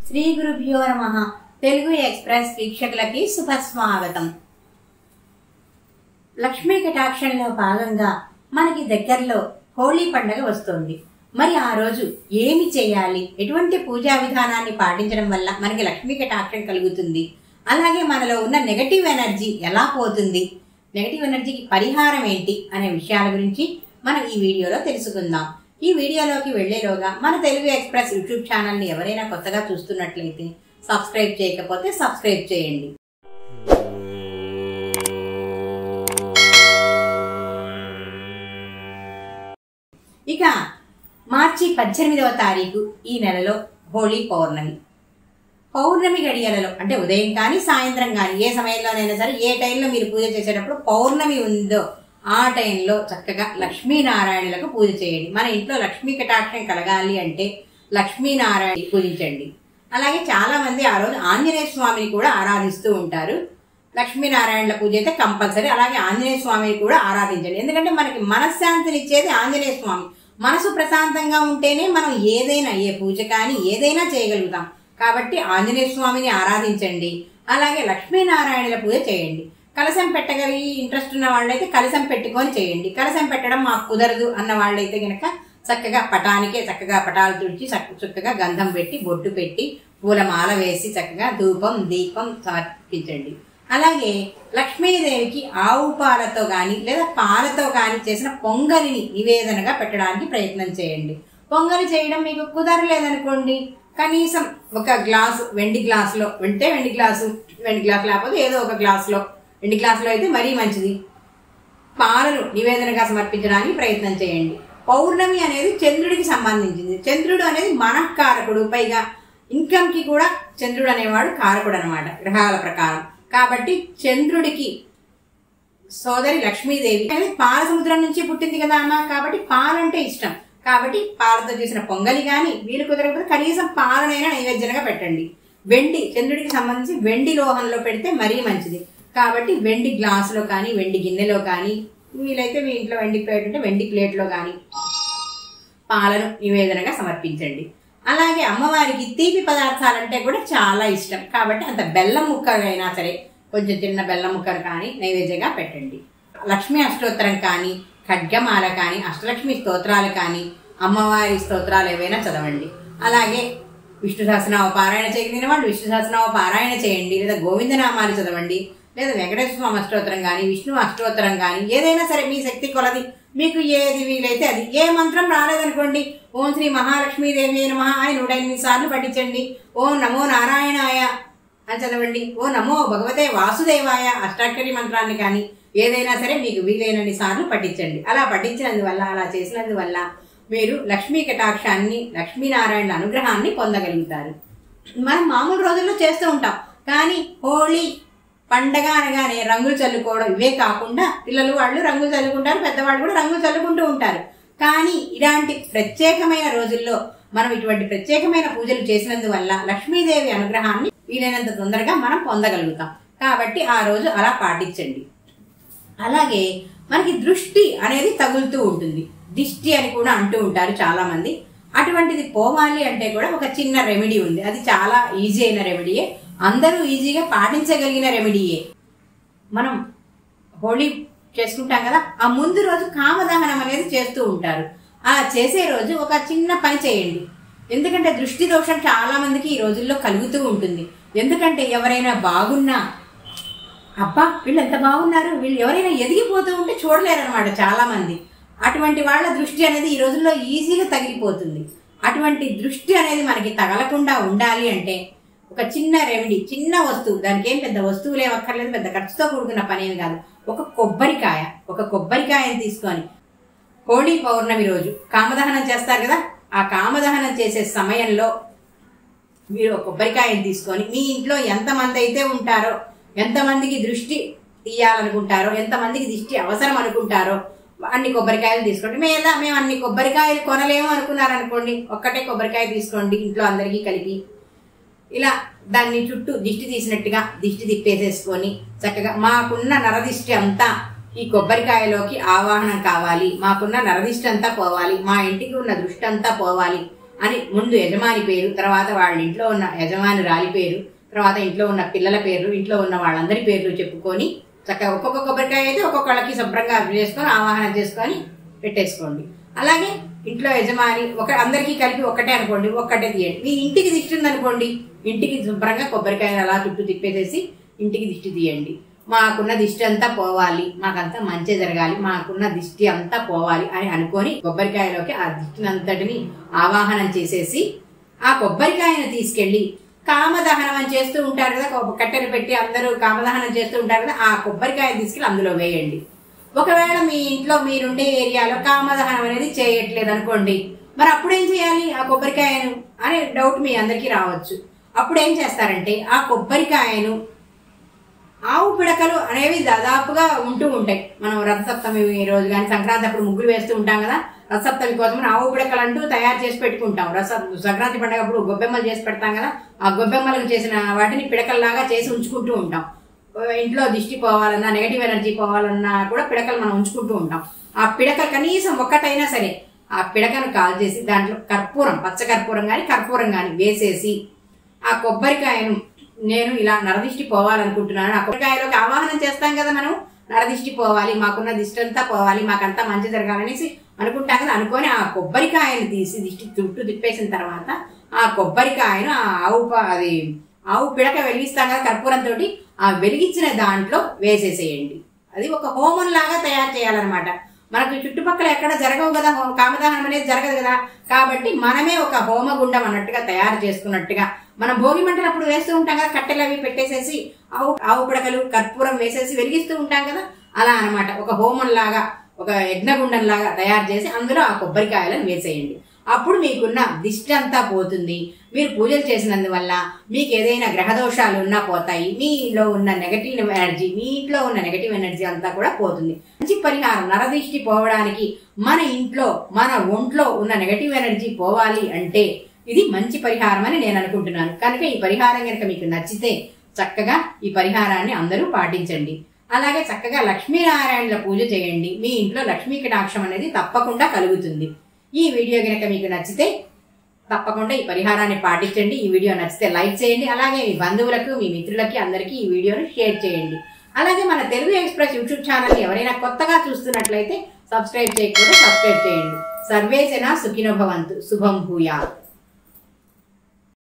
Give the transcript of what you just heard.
శ్రీ గురుభ్యో నమ తెలుగు ఎక్స్ప్రెస్ వీక్షకులకి శుభస్వాగతం లక్ష్మీ కటాక్షంలో భాగంగా మనకి దగ్గరలో హోళీ పండగ వస్తోంది మరి ఆ రోజు ఏమి చేయాలి ఎటువంటి పూజా విధానాన్ని పాటించడం వల్ల మనకి లక్ష్మీ కటాక్షం కలుగుతుంది అలాగే మనలో ఉన్న నెగటివ్ ఎనర్జీ ఎలా పోతుంది నెగటివ్ ఎనర్జీకి పరిహారం ఏంటి అనే విషయాల గురించి మనం ఈ వీడియోలో తెలుసుకుందాం ఈ వీడియోలోకి వెళ్లేలోగా మన తెలుగు ఎక్స్ప్రెస్ యూట్యూబ్ ఛానల్ని ఎవరైనా కొత్తగా చూస్తున్నట్లయితే సబ్స్క్రైబ్ చేయకపోతే సబ్స్క్రైబ్ చేయండి ఇక మార్చి పద్దెనిమిదవ తారీఖు ఈ నెలలో హోళీ పౌర్ణమి పౌర్ణమి గడియలలో అంటే ఉదయం కానీ సాయంత్రం కానీ ఏ సమయంలోనైనా సరే ఏ టైంలో మీరు పూజ చేసేటప్పుడు పౌర్ణమి ఉందో ఆ టైంలో చక్కగా లక్ష్మీనారాయణులకు పూజ చేయండి మన ఇంట్లో లక్ష్మీ కటాక్షం కలగాలి అంటే లక్ష్మీనారాయణ పూజించండి అలాగే చాలా మంది ఆ రోజు ఆంజనేయ స్వామిని కూడా ఆరాధిస్తూ ఉంటారు లక్ష్మీనారాయణల పూజ అయితే కంపల్సరీ అలాగే ఆంజనేయ స్వామిని కూడా ఆరాధించండి ఎందుకంటే మనకి మనశ్శాంతిని ఇచ్చేది ఆంజనేయ స్వామి మనసు ప్రశాంతంగా ఉంటేనే మనం ఏదైనా ఏ పూజ కానీ ఏదైనా చేయగలుగుతాం కాబట్టి ఆంజనేయ స్వామిని ఆరాధించండి అలాగే లక్ష్మీనారాయణల పూజ చేయండి కలశం పెట్టగలిగి ఇంట్రెస్ట్ ఉన్న వాళ్ళైతే కలశం పెట్టుకొని చేయండి కలశం పెట్టడం మాకు కుదరదు అన్న వాళ్ళైతే గనక చక్కగా పటానికే చక్కగా పటాలు తుడిచి చక్క చక్కగా గంధం పెట్టి బొట్టు పెట్టి పూలమాల వేసి చక్కగా ధూపం దీపం సమర్పించండి అలాగే లక్ష్మీదేవికి ఆవు పాలతో కానీ లేదా పాలతో కానీ చేసిన పొంగలిని నివేదనగా పెట్టడానికి ప్రయత్నం చేయండి పొంగలి చేయడం మీకు కుదరలేదనుకోండి కనీసం ఒక గ్లాసు వెండి గ్లాసులో వింటే వెండి గ్లాసు వెండి గ్లాస్ లేకపోతే ఏదో ఒక గ్లాసులో వెండి గ్లాసులో అయితే మరీ మంచిది పాలను నివేదనగా సమర్పించడానికి ప్రయత్నం చేయండి పౌర్ణమి అనేది చంద్రుడికి సంబంధించింది చంద్రుడు అనేది మనఃకారకుడు పైగా ఇన్కమ్ కి కూడా చంద్రుడు అనేవాడు కారకుడు అనమాట గ్రహాల ప్రకారం కాబట్టి చంద్రుడికి సోదరి లక్ష్మీదేవి అనేది పాల సముద్రం నుంచి పుట్టింది కదా అమ్మ కాబట్టి పాలంటే ఇష్టం కాబట్టి పాలతో చేసిన పొంగలి గాని వీలు కుదరకపోతే కనీసం పాలనైనా నైవేద్యంగా పెట్టండి వెండి చంద్రుడికి సంబంధించి వెండి లోహంలో పెడితే మరీ మంచిది కాబట్టి వెండి గ్లాసులో కానీ వెండి గిన్నెలో కానీ వీలైతే మీ ఇంట్లో వెండి ప్లేట్ ఉంటే వెండి ప్లేట్లో కానీ పాలను నివేదనగా సమర్పించండి అలాగే అమ్మవారికి తీపి పదార్థాలంటే కూడా చాలా ఇష్టం కాబట్టి అంత బెల్లం ముక్కలైనా సరే కొంచెం చిన్న బెల్లం ముక్కలు కానీ నైవేద్యంగా పెట్టండి లక్ష్మీ అష్టోత్తరం కానీ ఖడ్గమాల కానీ అష్టలక్ష్మి స్తోత్రాలు కానీ అమ్మవారి స్తోత్రాలు ఏవైనా చదవండి అలాగే విష్ణు సహస్రనామ పారాయణ చేయగలిగిన వాళ్ళు విష్ణు సహస్రనామ పారాయణ చేయండి లేదా గోవిందనామాలు చదవండి లేదా వెంకటేశ్వర స్వామి అష్టోత్తరం కానీ విష్ణు అష్టోత్తరం కానీ ఏదైనా సరే మీ శక్తి కొలది మీకు ఏది వీలైతే అది ఏ మంత్రం రాలేదనుకోండి ఓం శ్రీ మహాలక్ష్మీదేవి నమ అని నూట ఎనిమిది సార్లు పఠించండి ఓం నమో నారాయణాయ అని చదవండి ఓ నమో భగవతే వాసుదేవాయ అష్టాక్షరి మంత్రాన్ని కానీ ఏదైనా సరే మీకు వీలైనన్ని సార్లు పఠించండి అలా పఠించినందువల్ల అలా చేసినందువల్ల మీరు లక్ష్మీ కటాక్షాన్ని లక్ష్మీనారాయణ అనుగ్రహాన్ని పొందగలుగుతారు మనం మామూలు రోజుల్లో చేస్తూ ఉంటాం కానీ హోళీ పండగ అనగానే రంగులు చల్లుకోవడం ఇవే కాకుండా పిల్లలు వాళ్ళు రంగులు చల్లుకుంటారు పెద్దవాళ్ళు కూడా రంగులు చల్లుకుంటూ ఉంటారు కానీ ఇలాంటి ప్రత్యేకమైన రోజుల్లో మనం ఇటువంటి ప్రత్యేకమైన పూజలు చేసినందువల్ల లక్ష్మీదేవి అనుగ్రహాన్ని వీలైనంత తొందరగా మనం పొందగలుగుతాం కాబట్టి ఆ రోజు అలా పాటించండి అలాగే మనకి దృష్టి అనేది తగులుతూ ఉంటుంది దిష్టి అని కూడా అంటూ ఉంటారు చాలా మంది అటువంటిది పోవాలి అంటే కూడా ఒక చిన్న రెమెడీ ఉంది అది చాలా ఈజీ అయిన రెమెడీయే అందరూ ఈజీగా పాటించగలిగిన రెమెడీయే మనం హోళీ చేసుకుంటాం కదా ఆ ముందు రోజు కామదహనం అనేది చేస్తూ ఉంటారు ఆ చేసే రోజు ఒక చిన్న పని చేయండి ఎందుకంటే దృష్టి దోషం చాలా మందికి ఈ రోజుల్లో కలుగుతూ ఉంటుంది ఎందుకంటే ఎవరైనా బాగున్నా అబ్బా వీళ్ళు ఎంత బాగున్నారు వీళ్ళు ఎవరైనా ఎదిగిపోతూ ఉంటే చూడలేరనమాట చాలా మంది అటువంటి వాళ్ళ దృష్టి అనేది ఈ రోజుల్లో ఈజీగా తగిలిపోతుంది అటువంటి దృష్టి అనేది మనకి తగలకుండా ఉండాలి అంటే ఒక చిన్న రెమెడీ చిన్న వస్తువు దానికి ఏం పెద్ద వస్తువులు ఏం అక్కర్లేదు పెద్ద ఖర్చుతో కూడుకున్న పని ఏం కాదు ఒక కొబ్బరికాయ ఒక కొబ్బరికాయని తీసుకొని హోళీ పౌర్ణమి రోజు కామదహనం చేస్తారు కదా ఆ కామదహనం చేసే సమయంలో మీరు ఒక కొబ్బరికాయని తీసుకొని మీ ఇంట్లో ఎంతమంది అయితే ఉంటారో ఎంతమందికి దృష్టి తీయాలనుకుంటారో ఎంతమందికి దృష్టి అవసరం అనుకుంటారో అన్ని కొబ్బరికాయలు తీసుకోండి మేము ఎలా మేము అన్ని కొబ్బరికాయలు కొనలేము అనుకున్నారనుకోండి ఒక్కటే కొబ్బరికాయ తీసుకోండి ఇంట్లో అందరికీ కలిపి ఇలా దాన్ని చుట్టూ దిష్టి తీసినట్టుగా దిష్టి తిప్పేసేసుకొని చక్కగా మాకున్న నరదిష్టి అంతా ఈ కొబ్బరికాయలోకి ఆవాహనం కావాలి మాకున్న నరదిష్టి అంతా పోవాలి మా ఇంటికి ఉన్న దృష్టి అంతా పోవాలి అని ముందు యజమాని పేరు తర్వాత వాళ్ళ ఇంట్లో ఉన్న యజమాని రాలి పేరు తర్వాత ఇంట్లో ఉన్న పిల్లల పేర్లు ఇంట్లో ఉన్న వాళ్ళందరి పేర్లు చెప్పుకొని చక్కగా ఒక్కొక్క కొబ్బరికాయ అయితే ఒక్కొక్కళ్ళకి శుభ్రంగా అర్పణ చేసుకొని ఆవాహన చేసుకొని పెట్టేసుకోండి అలాగే ఇంట్లో యజమాని ఒక అందరికీ కలిపి ఒక్కటే అనుకోండి ఒక్కటే తీయండి మీ ఇంటికి దిష్టి ఉందనుకోండి ఇంటికి శుభ్రంగా కొబ్బరికాయలు అలా చుట్టూ తిప్పేసేసి ఇంటికి దిష్టి తీయండి మాకున్న దిష్టి అంతా పోవాలి మాకంతా మంచి జరగాలి మాకున్న దిష్టి అంతా పోవాలి అని అనుకొని కొబ్బరికాయలోకి ఆ దిష్టిని అంతటిని ఆవాహనం చేసేసి ఆ కొబ్బరికాయను తీసుకెళ్లి కామదహనం అని చేస్తూ ఉంటారు కదా కొబ్బ- కట్టెలు పెట్టి అందరూ కామదహనం చేస్తూ ఉంటారు కదా ఆ కొబ్బరికాయ తీసుకెళ్లి అందులో వేయండి ఒకవేళ మీ ఇంట్లో మీరుండే ఏరియాలో కామదహనం అనేది చేయట్లేదు అనుకోండి మరి అప్పుడు ఏం చేయాలి ఆ కొబ్బరికాయను అనే డౌట్ మీ అందరికీ రావచ్చు అప్పుడు ఏం చేస్తారంటే ఆ కొబ్బరికాయను ఆవు పిడకలు అనేవి దాదాపుగా ఉంటూ ఉంటాయి మనం రథసప్తమి రోజు కానీ సంక్రాంతి అప్పుడు ముగ్గులు వేస్తూ ఉంటాం కదా రథసప్తమి కోసం ఆవు పిడకలు అంటూ తయారు చేసి పెట్టుకుంటాం రస సంక్రాంతి పండుగ అప్పుడు గొబ్బెమ్మలు చేసి పెడతాం కదా ఆ గొబ్బెమ్మలకు చేసిన వాటిని పిడకల్లాగా చేసి ఉంచుకుంటూ ఉంటాం ఇంట్లో దిష్టి పోవాలన్నా నెగటివ్ ఎనర్జీ పోవాలన్నా కూడా పిడకలు మనం ఉంచుకుంటూ ఉంటాం ఆ పిడక కనీసం ఒక్కటైనా సరే ఆ పిడకను కాల్ చేసి దాంట్లో కర్పూరం పచ్చ కర్పూరం కానీ కర్పూరం కానీ వేసేసి ఆ కొబ్బరికాయను నేను ఇలా నరదిష్టి పోవాలనుకుంటున్నాను ఆ కొబ్బరికాయలోకి ఆవాహనం చేస్తాం కదా మనం నరదిష్టి పోవాలి మాకున్న దిష్టి అంతా పోవాలి మాకంతా మంచి జరగాలనేసి అనుకుంటాం కదా అనుకొని ఆ కొబ్బరికాయను తీసి దిష్టి చుట్టూ తిప్పేసిన తర్వాత ఆ కొబ్బరికాయను ఆ ఆవు ప- అది ఆవు పిడక వెలిగిస్తాం కదా కర్పూరంతో ఆ వెలిగించిన దాంట్లో వేసేసేయండి అది ఒక హోమం లాగా తయారు చేయాలన్నమాట మనకు చుట్టుపక్కల ఎక్కడ జరగవు కదా హోమ- కామదహనం అనేది జరగదు కదా కాబట్టి మనమే ఒక హోమగుండం అన్నట్టుగా తయారు చేసుకున్నట్టుగా మనం భోగి మంటలు అప్పుడు వేస్తూ ఉంటాం కదా కట్టెలు అవి పెట్టేసేసి ఆవు ఆవు పిడకలు కర్పూరం వేసేసి వెలిగిస్తూ ఉంటాం కదా అలా అన్నమాట ఒక హోమం లాగా ఒక యజ్ఞగుండం లాగా తయారు చేసి అందులో ఆ కొబ్బరికాయలను వేసేయండి అప్పుడు మీకున్న దిష్టి అంతా పోతుంది మీరు పూజలు చేసినందువల్ల మీకు ఏదైనా గ్రహ దోషాలు ఉన్నా పోతాయి మీలో ఉన్న నెగటివ్ ఎనర్జీ మీ ఇంట్లో ఉన్న నెగటివ్ ఎనర్జీ అంతా కూడా పోతుంది మంచి పరిహారం నరదిష్టి పోవడానికి మన ఇంట్లో మన ఒంట్లో ఉన్న నెగటివ్ ఎనర్జీ పోవాలి అంటే ఇది మంచి పరిహారం అని నేను అనుకుంటున్నాను కనుక ఈ పరిహారం కనుక మీకు నచ్చితే చక్కగా ఈ పరిహారాన్ని అందరూ పాటించండి అలాగే చక్కగా లక్ష్మీనారాయణల పూజ చేయండి మీ ఇంట్లో లక్ష్మీ కటాక్షం అనేది తప్పకుండా కలుగుతుంది ఈ వీడియో కనుక మీకు నచ్చితే తప్పకుండా ఈ పరిహారాన్ని పాటించండి ఈ వీడియో నచ్చితే లైక్ చేయండి అలాగే మీ బంధువులకు మీ మిత్రులకి అందరికీ ఈ వీడియోని షేర్ చేయండి అలాగే మన తెలుగు ఎక్స్ప్రెస్ యూట్యూబ్ ఛానల్ ఎవరైనా కొత్తగా చూస్తున్నట్లయితే సబ్స్క్రైబ్ చేయకపోతే సబ్స్క్రైబ్ చేయండి సర్వే జన సుఖినో భవంతు శుభం భూయాత్